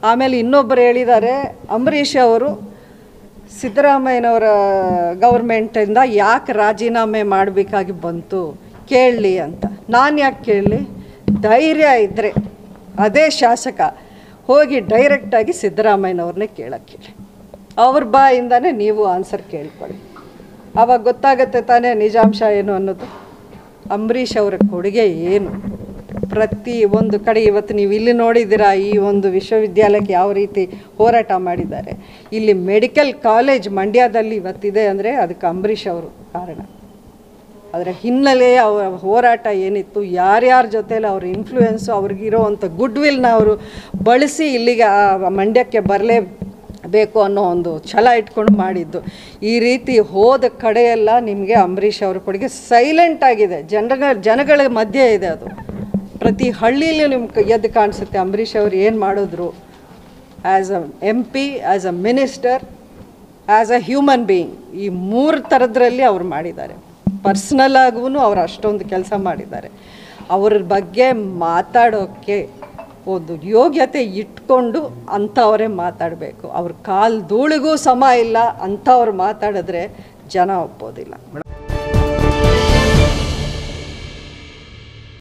ಆಮೇಲೆ ಇನ್ನೊಬ್ಬರು ಹೇಳಿದ್ದಾರೆ ಅಂಬರೀಷ್ ಅವರು ಸಿದ್ದರಾಮಯ್ಯನವರ ಗೌರ್ಮೆಂಟಿಂದ ಯಾಕೆ ರಾಜೀನಾಮೆ ಮಾಡಬೇಕಾಗಿ ಬಂತು ಕೇಳಲಿ ಅಂತ ನಾನು ಯಾಕೆ ಕೇಳಲಿ ಧೈರ್ಯ ಇದ್ದರೆ ಅದೇ ಶಾಸಕ ಹೋಗಿ ಡೈರೆಕ್ಟಾಗಿ ಸಿದ್ದರಾಮಯ್ಯನವ್ರನ್ನೇ ಕೇಳಕ್ಕೆ ಹೇಳಿ ಅವ್ರ ಬಾಯಿಂದನೇ ನೀವು ಆನ್ಸರ್ ಕೇಳ್ಕೊಳ್ಳಿ ಆವಾಗ ಗೊತ್ತಾಗತ್ತೆ ತಾನೇ ನಿಜಾಂಶ ಏನು ಅನ್ನೋದು ಅಂಬರೀಷ್ ಅವರ ಕೊಡುಗೆ ಏನು ಪ್ರತಿ ಒಂದು ಕಡೆ ಇವತ್ತು ನೀವು ಇಲ್ಲಿ ನೋಡಿದ್ದೀರಾ ಈ ಒಂದು ವಿಶ್ವವಿದ್ಯಾಲಯಕ್ಕೆ ಯಾವ ರೀತಿ ಹೋರಾಟ ಮಾಡಿದ್ದಾರೆ ಇಲ್ಲಿ ಮೆಡಿಕಲ್ ಕಾಲೇಜ್ ಮಂಡ್ಯದಲ್ಲಿ ಇವತ್ತಿದೆ ಅಂದರೆ ಅದಕ್ಕೆ ಅಂಬರೀಷ್ ಅವರು ಕಾರಣ ಅದರ ಹಿನ್ನೆಲೆಯ ಅವರ ಹೋರಾಟ ಏನಿತ್ತು ಯಾರ್ಯಾರ ಜೊತೆಲಿ ಅವ್ರ ಇನ್ಫ್ಲೂಯೆನ್ಸು ಅವ್ರಿಗಿರೋವಂಥ ಗುಡ್ ವಿಲ್ನ ಅವರು ಬಳಸಿ ಇಲ್ಲಿಗೆ ಆ ಮಂಡ್ಯಕ್ಕೆ ಬರಲೇ ಬೇಕು ಅನ್ನೋ ಒಂದು ಛಲ ಇಟ್ಕೊಂಡು ಮಾಡಿದ್ದು ಈ ರೀತಿ ಹೋದ ಕಡೆಯೆಲ್ಲ ನಿಮಗೆ ಅಂಬರೀಷ್ ಅವ್ರ ಕೊಡುಗೆ ಸೈಲೆಂಟ್ ಆಗಿದೆ ಜನಗಳ ಜನಗಳ ಮಧ್ಯೆ ಇದೆ ಅದು ಪ್ರತಿ ಹಳ್ಳಿಲೂ ನಿಮ್ಗೆ ಎದ್ದು ಕಾಣಿಸುತ್ತೆ ಅಂಬರೀಷ್ ಅವರು ಏನು ಮಾಡಿದ್ರು as a M P as a minister as a human being ಈ ಮೂರು ಥರದ್ರಲ್ಲಿ ಅವ್ರು ಮಾಡಿದ್ದಾರೆ ಪರ್ಸ್ನಲ್ ಆಗೂ ಅವ್ರು ಅಷ್ಟೊಂದು ಕೆಲಸ ಮಾಡಿದ್ದಾರೆ ಅವ್ರ ಬಗ್ಗೆ ಮಾತಾಡೋಕ್ಕೆ ಒಂದು ಯೋಗ್ಯತೆ ಇಟ್ಕೊಂಡು ಅಂಥವರೇ ಮಾತಾಡಬೇಕು ಅವ್ರ ಕಾಲು ಧೂಳಿಗೂ ಸಮ ಇಲ್ಲ ಅಂಥವ್ರು ಮಾತಾಡಿದ್ರೆ ಜನ ಒಪ್ಪೋದಿಲ್ಲ